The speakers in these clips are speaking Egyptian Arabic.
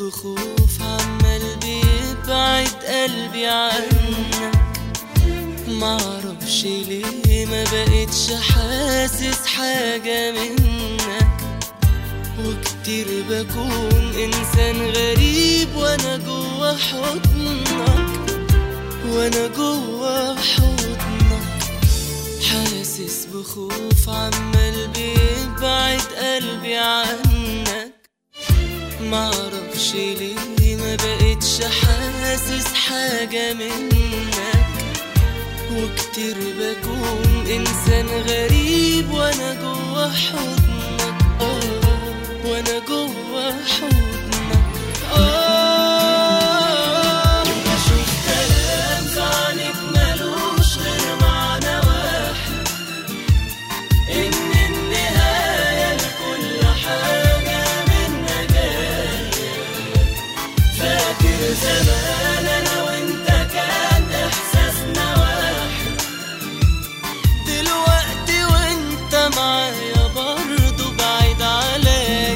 بخوف عمال بيبعد قلبي عنك معرفش ليه ما بقتش حاسس حاجة منك وكتير بكون إنسان غريب وأنا جوا حضنك وأنا جوا حضنك حاسس بخوف عمال بيبعد قلبي عنك معرفش ليه ما بقتش حاسس حاجة منك وكتير بكون إنسان غريب وأنا جوا حضنك آه وأنا جوا حضنك آه بشوف كلام في عينك ملوش غير معنى واحد إن النهاية لكل حاجة منا جاية فاكر زمان أنا وأنت كان إحساسنا واحد دلوقتي وأنت معايا برضه بعيد عليا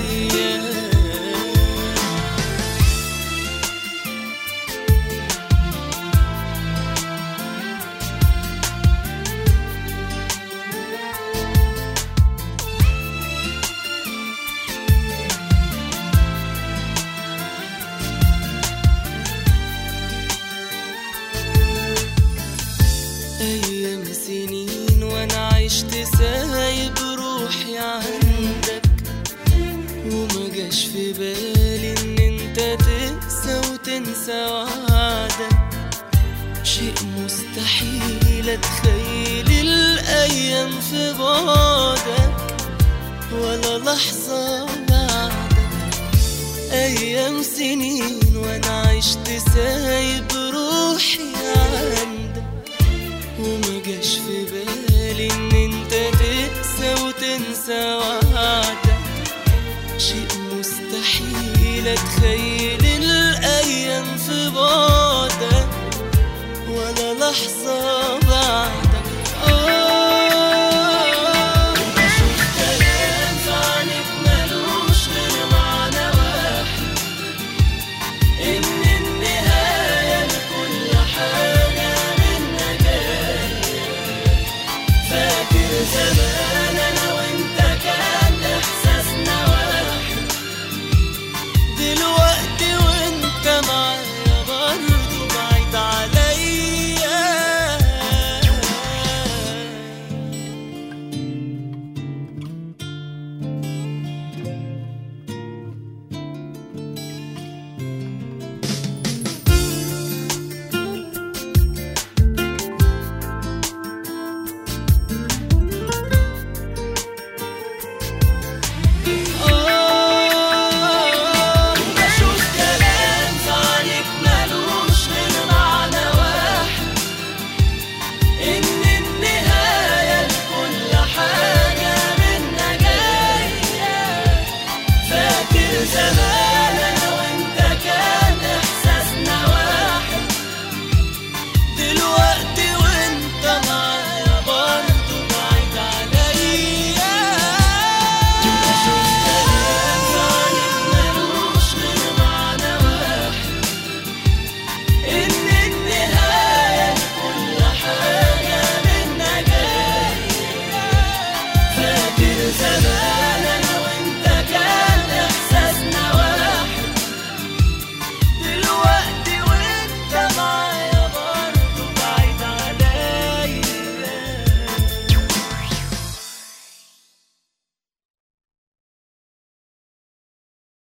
أيام سنين وأنا عشت سايب روحي عندك وما جاش في بالي إن أنت تقسى وتنسى وعدك شيء مستحيل أتخيل الأيام في بعدك ولا لحظة بعدك أيام سنين وأنا عشت سايب روحي عندك وما جاش في بالي ان انت تقسى وتنسى وعدك شيء مستحيل اتخيل الايام في بعدك ولا لحظة بعدك